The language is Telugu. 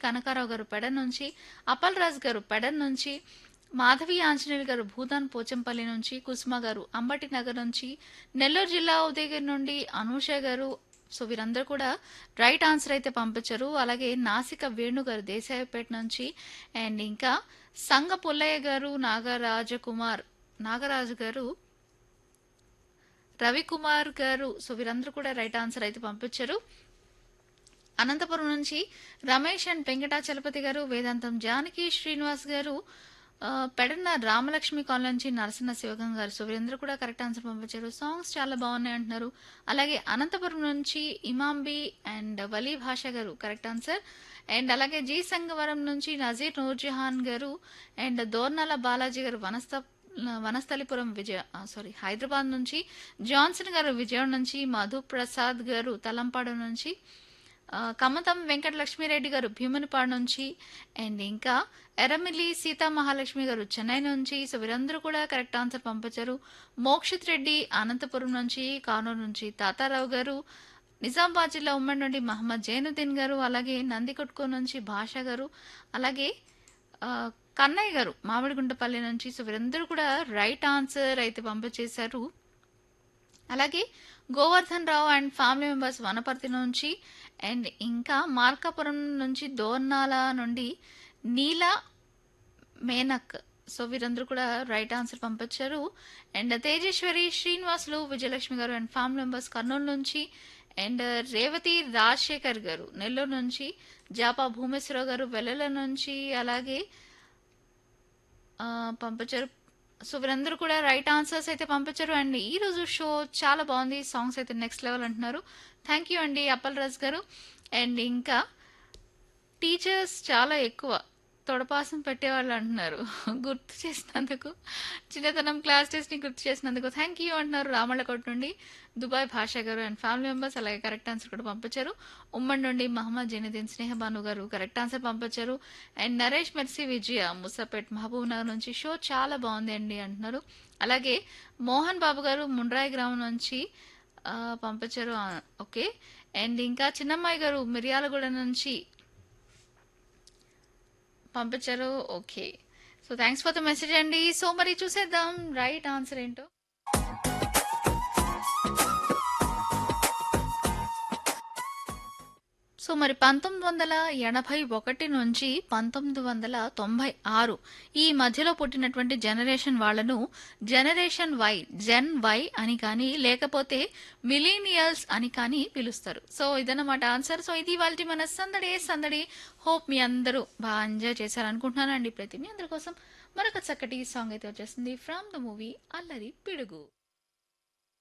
కనకారావు గారు పెడ నుంచి అప్పల్ రాజు గారు పెడ నుంచి మాధవి ఆంజనేయులు గారు భూదాన్ పోచంపల్లి నుంచి కుసుమ గారు అంబటి నగర్ నుంచి నెల్లూరు జిల్లా ఉదయగిరి నుండి అనూష గారు సో వీరందరూ కూడా రైట్ ఆన్సర్ అయితే పంపించారు అలాగే నాసిక వేణు గారు దేశాయపేట నుంచి అండ్ ఇంకా సంగ పుల్లయ్య గారు నాగరాజకుమార్ నాగరాజు గారు రవికుమార్ గారు సో వీరందరూ కూడా రైట్ ఆన్సర్ అయితే పంపించారు అనంతపురం నుంచి రమేష్ అండ్ వెంకటాచలపతి గారు వేదాంతం జానకి శ్రీనివాస్ గారు ఆ, పెడన్న రామలక్ష్మి కాలనీ నుంచి నరసింహ శివగం గారు సో వీరందరూ కూడా కరెక్ట్ ఆన్సర్ పంపించారు సాంగ్స్ చాలా బాగున్నాయి అంటున్నారు అలాగే అనంతపురం నుంచి ఇమాంబి అండ్ వలీ భాష గారు కరెక్ట్ ఆన్సర్ అండ్ అలాగే జీ సంగవరం నుంచి నజీర్ నూర్జహాన్ గారు అండ్ దోర్నాల బాలాజీ గారు వనస్థ వనస్థలిపురం విజయ సారీ హైదరాబాద్ నుంచి జాన్సన్ గారు విజయవాడ నుంచి మధు ప్రసాద్ గారు తలంపాడు నుంచి ఆ, కమతం వెంకట లక్ష్మీరెడ్డి గారు భీమునిపాడు నుంచి అండ్ ఇంకా ఎర్రమిల్లి సీతా మహాలక్ష్మి గారు చెన్నై నుంచి సో వీరందరూ కూడా కరెక్ట్ ఆన్సర్ పంపించారు మోక్షిత్ రెడ్డి అనంతపురం నుంచి కానూరు నుంచి తాతారావు గారు నిజామాబాద్ జిల్లా ఉమ్మడి నుండి మహమ్మద్ జైనుద్దీన్ గారు అలాగే నందికొట్కో నుంచి భాష గారు అలాగే ఆ, కన్నయ్య గారు మామిడిగుంటపల్లి నుంచి సో వీరందరూ కూడా రైట్ ఆన్సర్ అయితే పంపించేశారు అలాగే Govardhan Rao and family members Wanaparthy నుంచి అండ్ ఇంకా మార్కాపురం నుంచి దోర్నాల నుండి నీల మేనక్ సో వీరందరూ కూడా రైట్ ఆన్సర్ పంపించారు అండ్ తేజేశ్వరి శ్రీనివాసులు విజయలక్ష్మి గారు అండ్ ఫ్యామిలీ మెంబర్స్ కర్నూలు నుంచి అండ్ రేవతి రాజశేఖర్ గారు నెల్లూరు నుంచి జాపా భూమేశ్వరరావు గారు వెల్లల నుంచి అలాగే ఆ, పంపించారు సో వీరందరూ కూడా రైట్ ఆన్సర్స్ అయితే పంపించారు అండ్ ఈ రోజు షో చాలా బాగుంది సాంగ్స్ అయితే నెక్స్ట్ లెవెల్ అంటున్నారు థ్యాంక్ యూ అండి అప్పల్ రాజ్ గారు అండ్ ఇంకా టీచర్స్ చాలా ఎక్కువ తొడపాసం పెట్టేవాళ్ళు అంటున్నారు గుర్తు చేసినందుకు చిన్నతనం క్లాస్ టెస్ట్ని గుర్తు చేసినందుకు థ్యాంక్ యూ అంటున్నారు రామళ్ళకోట నుండి దుబాయ్ భాష గారు అండ్ ఫ్యామిలీ మెంబర్స్ అలాగే కరెక్ట్ ఆన్సర్ కూడా పంపించారు ఉమ్మడి నుండి మహమ్మద్ జైనుద్దీన్ స్నేహ భాను గారు కరెక్ట్ ఆన్సర్ పంపించారు అండ్ నరేష్ మెర్సీ విజయ ముసాపేట్ మహబూబ్ నగర్ నుంచి షో చాలా బాగుంది అండి అంటున్నారు అలాగే మోహన్ బాబు గారు ముండ్రాయి గ్రామం నుంచి ఆ, పంపించారు ఆ, ఓకే అండ్ ఇంకా చిన్నమ్మాయి గారు మిర్యాలగూడ నుంచి పంపించారు okay so thanks for the message అండి సో మరి చూసేద్దాం రైట్ ఆన్సర్ ఏంటో సో మరి పంతొమ్మిది వందల ఎనభై ఒకటి నుంచి పంతొమ్మిది వందల తొంభై ఆరు ఈ మధ్యలో పుట్టినటువంటి జనరేషన్ వాళ్ళను జనరేషన్ వై జెన్ వై అని కానీ లేకపోతే మిలీనియల్స్ అని కానీ పిలుస్తారు సో ఇదన్నమాట ఆన్సర్ సో ఇది వాళ్ళ మన సందడి సందడి హోప్ మీ అందరూ బాగా ఎంజాయ్ చేశారు అనుకుంటున్నానండి ప్రతి మీ అందరి కోసం మరొక చక్కటి సాంగ్ అయితే వచ్చేస్తుంది ఫ్రమ్ ద మూవీ అల్లరి పిడుగు